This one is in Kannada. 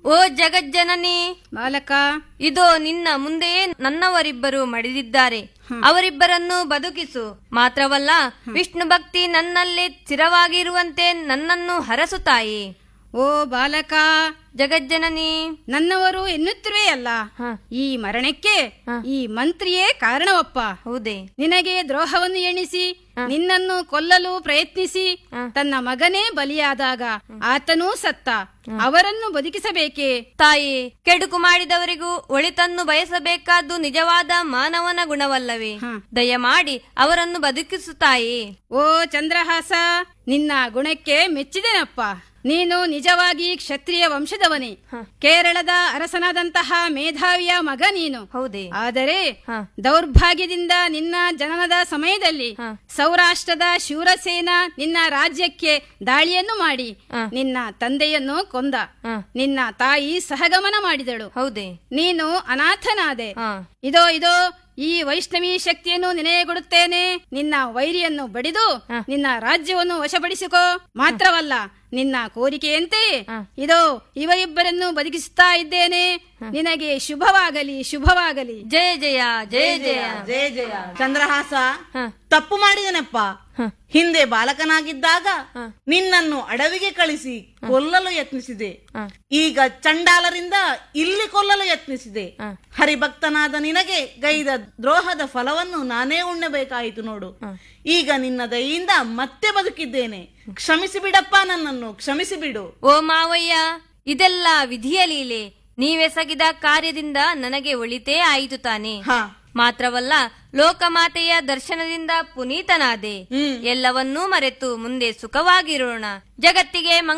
ಓ ಜಗಜ್ಜನನಿ ಬಾಲಕ ಇದೋ ನಿನ್ನ ಮುಂದೆಯೇ ನನ್ನವರಿಬ್ಬರು ಮಡಿದಿದ್ದಾರೆ ಅವರಿಬ್ಬರನ್ನು ಬದುಕಿಸು ಮಾತ್ರವಲ್ಲ ವಿಷ್ಣು ಭಕ್ತಿ ನನ್ನಲ್ಲಿ ಸ್ಥಿರವಾಗಿರುವಂತೆ ನನ್ನನ್ನು ಹರಸು ತಾಯಿ ಓ ಬಾಲಕ ಜಗಜ್ಜನನಿ ನನ್ನವರು ಎನ್ನುತ್ತಿರುವೆಯಲ್ಲ ಹ. ಈ ಮರಣಕ್ಕೆ ಹ. ಈ ಮಂತ್ರಿಯೇ ಕಾರಣವಪ್ಪ ಹೌದೇ ನಿನಗೆ ದ್ರೋಹವನ್ನು ಎಣಿಸಿ ನಿನ್ನನ್ನು ಕೊಲ್ಲಲು ಪ್ರಯತ್ನಿಸಿ ತನ್ನ ಮಗನೇ ಬಲಿಯಾದಾಗ ಆತನೂ ಸತ್ತ ಅವರನ್ನು ಬದುಕಿಸಬೇಕೇ ತಾಯಿ ಕೆಡುಕು ಮಾಡಿದವರಿಗೂ ಒಳಿತನ್ನು ಬಯಸಬೇಕಾದ್ದು ನಿಜವಾದ ಮಾನವನ ಗುಣವಲ್ಲವೇ ಹ. ದಯಮಾಡಿ ಅವರನ್ನು ಬದುಕಿಸು ತಾಯಿ ಓ ಚಂದ್ರಹಾಸ ನಿನ್ನ ಗುಣಕ್ಕೆ ಮೆಚ್ಚಿದೆನಪ್ಪ ನೀನು ನಿಜವಾಗಿ ಕ್ಷತ್ರಿಯ ವಂಶದವನೇ ಕೇರಳದ ಅರಸನಾದಂತಹ ಮೇಧಾವಿಯ ಮಗ ನೀನು ಹೌದೇ ಆದರೆ ಹ. ದೌರ್ಭಾಗ್ಯದಿಂದ ನಿನ್ನ ಜನನದ ಸಮಯದಲ್ಲಿ ಹ. ಸೌರಾಷ್ಟ್ರದ ಶೂರಸೇನ ನಿನ್ನ ರಾಜ್ಯಕ್ಕೆ ದಾಳಿಯನ್ನು ಮಾಡಿ ಹ. ನಿನ್ನ ತಂದೆಯನ್ನು ಕೊಂದ ಹ. ನಿನ್ನ ತಾಯಿ ಸಹಗಮನ ಮಾಡಿದಳು ಹೌದೇ ನೀನು ಅನಾಥನಾದೆ ಹ. ಇದೋ ಇದೋ ಈ ವೈಷ್ಣವಿ ಶಕ್ತಿಯನ್ನು ನಿನಗೆ ನಿನ್ನ ವೈರಿಯನ್ನು ಬಡಿದು ಹ. ನಿನ್ನ ರಾಜ್ಯವನ್ನು ವಶಪಡಿಸಿಕೋ ಮಾತ್ರವಲ್ಲ ನಿನ್ನ ಕೋರಿಕೆಯಂತೆ ಹ. ಇದೋ ಇವರಿಬ್ಬರನ್ನು ಬದುಕಿಸುತ್ತಾ ಇದ್ದೇನೆ ನಿನಗೆ ಶುಭವಾಗಲಿ ಶುಭವಾಗಲಿ ಜಯ ಜಯ ಜಯ ಜಯ ಜಯ ಜಯ ಚಂದ್ರಹಾಸ ಹ. ತಪ್ಪು ಮಾಡಿದನಪ್ಪ ಹ. ಹಿಂದೆ ಬಾಲಕನಾಗಿದ್ದಾಗ ಹ. ನಿನ್ನನ್ನು ಅಡವಿಗೆ ಕಳಿಸಿ ಕೊಲ್ಲಲು ಯತ್ನಿಸಿದೆ ಹ. ಈಗ ಚಂಡಾಲರಿಂದ ಇಲ್ಲಿ ಕೊಲ್ಲಲು ಯತ್ನಿಸಿದೆ ಹ. ಹರಿಭಕ್ತನಾದ ನಿನಗೆ ಗೈದ ದ್ರೋಹದ ಫಲವನ್ನು ನಾನೇ ಉಣ್ಣಬೇಕಾಯಿತು ನೋಡು ಈಗ ನಿನ್ನ ದಯೆಯಿಂದ ಮತ್ತೆ ಬದುಕಿದ್ದೇನೆ ಕ್ಷಮಿಸಿ ಬಿಡಪ್ಪ ನನ್ನನ್ನು ಕ್ಷಮಿಸಿ ಬಿಡು ಓ ಮಾವಯ್ಯ ಇದೆಲ್ಲ ವಿಧಿಯ ಲೀಲೆ ನೀವೆಸಗಿದ ಕಾರ್ಯದಿಂದ ನನಗೆ ಒಳಿತೇ ಆಯಿತು ತಾನೆ ಹ ಮಾತ್ರವಲ್ಲ ಲೋಕಮಾತೆಯ ದರ್ಶನದಿಂದ ಪುನೀತನಾದೆ ಹ್ಮ್. ಎಲ್ಲವನ್ನೂ ಮರೆತು ಮುಂದೆ ಸುಖವಾಗಿರೋಣ ಜಗತ್ತಿಗೆ ಮಂಗ